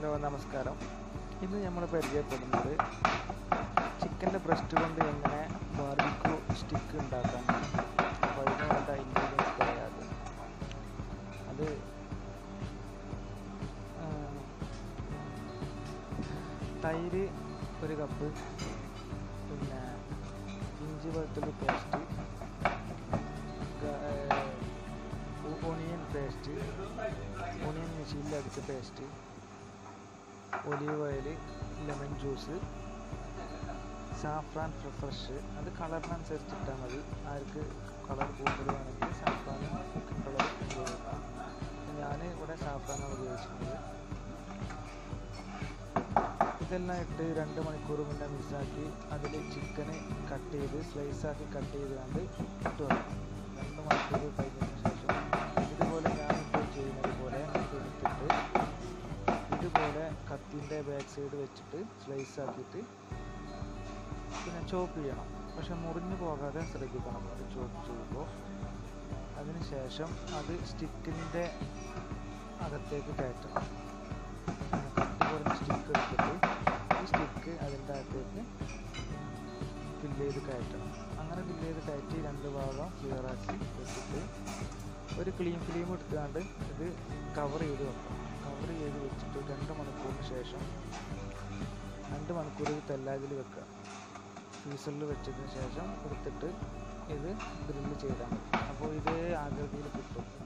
hello നമസ്കാരം ഇന്ന് നമ്മൾ പരിചയപ്പെടുന്നത് ചിക്കൻ്റെ ബ്രസ്റ്റ് കൊണ്ട് എങ്ങനെ ബാർബിക്യൂ സ്റ്റിക്ക് ഉണ്ടാക്കാം അപ്പോൾ അതിന് വേണ്ട ഇൻഗ്രീഡിയൻസ് പറയാതെ അത് ആ, തൈര് ഒരു കപ്പ് പിന്നെ ഇഞ്ചി വെളുത്തുള്ളി പേസ്റ്റ് ഓണിയൻ പേസ്റ്റ് ഓണിയൻ മെഷീനിൽ അടിച്ച paste olive oil lemon juice saffron fresh അത് കളറിനനുസരിച്ച് ഇട്ടാൽ മതി ആർക്ക് കളർ കൂടുതൽ വേണമെങ്കിൽ സാഫ്രാൻ കുക്കിംഗ് കളർ ഉപയോഗിക്കാം ഞാൻ ഇവിടെ സാഫ്രാനാണ് ഉപയോഗിച്ചിട്ടുള്ളത് ഇതെല്ലാം ഇട്ട് രണ്ട് മണിക്കൂർ മുന്നേ മിക്സാക്കി അതിൽ ചിക്കന് കട്ട് ചെയ്ത് സ്ലൈസാക്കി കട്ട് ചെയ്ത് കണ്ട് ഇട്ട് വെക്കണം രണ്ട് മണിക്കൂർ കഴിഞ്ഞതിന് ശേഷം ഇതുപോലെ ഞാനിപ്പോൾ ചെയ്യുന്നത് പോലെ എടുത്തിട്ട് ഇതുപോലെ കത്തിൻ്റെ ബാക്ക് സൈഡ് വെച്ചിട്ട് സ്ലൈസ് ആക്കിയിട്ട് പിന്നെ ചോപ്പ് ചെയ്യണം പക്ഷെ മുറിഞ്ഞു പോകാതെ ശ്രദ്ധിക്കണം അത് ചോപ്പ് ചെയ്യുമ്പോൾ അതിന് ശേഷം അത് സ്റ്റിക്കിൻ്റെ അകത്തേക്ക് കയറ്റണം അങ്ങനെ കട്ടി കുറഞ്ഞ സ്റ്റിക്ക് എടുത്തിട്ട് ഈ സ്റ്റിക്ക് അതിൻ്റെ അകത്തേക്ക് ഫില്ല് ചെയ്ത് കയറ്റണം അങ്ങനെ ഫില്ല് ചെയ്ത് കയറ്റി രണ്ട് ഭാഗം ക്ലിയർ ആക്കി വെച്ചിട്ട് ഒരു ക്ലീൻ ഫിലിം എടുത്തുകൊണ്ട് ഇത് കവർ ചെയ്ത് വെക്കണം കവർ ചെയ്ത് വെച്ചിട്ട് രണ്ട് മണിക്കൂറിന് ശേഷം രണ്ട് മണിക്കൂർ ഇത് തെല്ലാതിൽ വെക്കുക ഫ്രീസറിൽ വെച്ചതിന് ശേഷം എടുത്തിട്ട് ഇത് ഗ്രില്ല് ചെയ്താൽ മതി അപ്പോൾ ഇതേ ആകൃതിയിൽ കിട്ടും